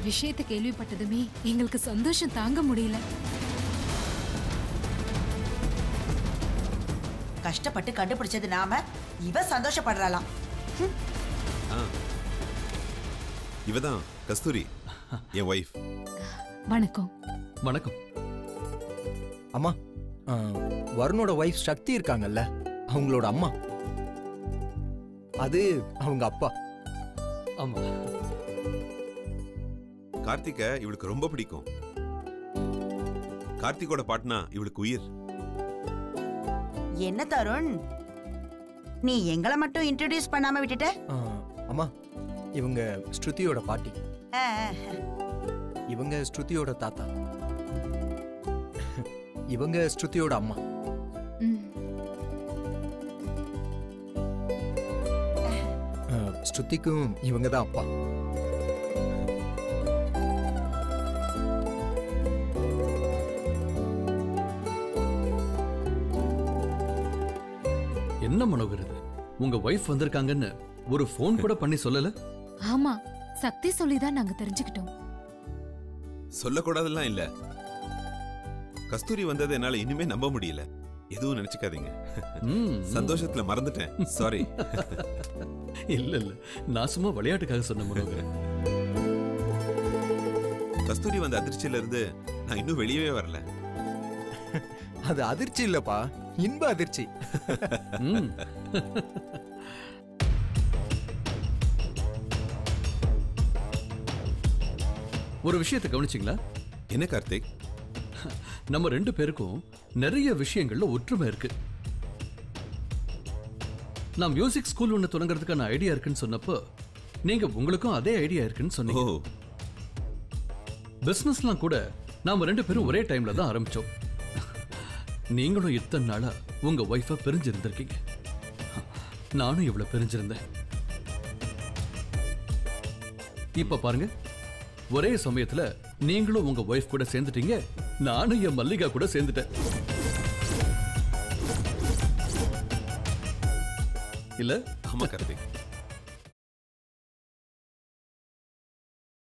விஷயத்தை கேள்விப்பட்டதுமே எங்களுக்கு சந்தோஷம் தாங்க முடியல கஷ்டப்பட்டு கண்டுபிடிச்சது நாம இவ சந்தோஷப்படுறாளாம் ஆ இவதான் கஸ்தூரி என் ஒய்ஃப் வணக்கம் வணக்கம் அம்மா ஆ, வருணோட ஒய்ஃப் சக்தி இருக்காங்கல்ல அவங்களோட அம்மா அது அவங்க அப்பா ஆமா கார்த்திக்க இவளுக்கு ரொம்ப பிடிக்கும் கார்த்திகோட பாட்டுனா இவளுக்கு உயிர் என்ன தருண் நீ எங்களை மட்டும் இன்ட்ரடியூஸ் பண்ணாம விட்டுட்ட ஆ, அம்மா இவங்க ஸ்ருதியோட பாட்டி ஆ, ஆ. இவங்க ஸ்ருதியோட தாத்தா இவங்க ஸ்ருதியோட அம்மா ம், ஆ, ஸ்ருதிக்கும் இவங்க தான் அப்பா என்ன மனோகர் இது உங்க ஒய்ஃப் வந்திருக்காங்கன்னு ஒரு ஃபோன் கூட பண்ணி சொல்லல ஆமா சக்தி சொல்லிதான் நாங்க தெரிஞ்சுக்கிட்டோம் சொல்லக்கூடாதெல்லாம் இல்ல கஸ்தூரி வந்ததை என்னால இனிமே நம்ப முடியல எதுவும் நினைச்சுக்காதீங்க ம், சந்தோஷத்துல மறந்துட்டேன் சாரி இல்ல இல்ல நான் சும்மா விளையாட்டுக்காக சொன்ன மனோகர் கஸ்தூரி வந்த அதிர்ச்சியில இருந்து நான் இன்னும் வெளியவே வரல அது அதிர்ச்சி இல்லப்பா இன்ப அதிர்ச்சி ம். ஒரு விஷயத்தை கவனிச்சிங்களா என்ன கார்த்திக் நம்ம ரெண்டு பேருக்கும் நிறைய விஷயங்கள்ல ஒற்றுமை இருக்கு நான் மியூசிக் ஸ்கூல் ஒன்று தொடங்குறதுக்கான ஐடியா இருக்குன்னு சொன்னப்போ நீங்க உங்களுக்கும் அதே ஐடியா இருக்குன்னு ஓ சொன்னீங்க பிசினஸ்லாம் கூட நாம ரெண்டு பேரும் ஒரே டைம்ல தான் ஆரம்பிச்சோம் நீங்களும் இத்தனை நாளா உங்க ஒய்ஃபை பிரிஞ்சிருந்திருக்கீங்க நானும் இவ்வளவு பிரிஞ்சிருந்தேன் இப்ப பாருங்க ஒரே சமயத்துல நீங்களும் உங்க ஒய்ஃப் கூட சேர்ந்துட்டீங்க நானும் என் மல்லிகா கூட சேர்ந்துட்டேன் இல்ல ஆமா கார்த்திக்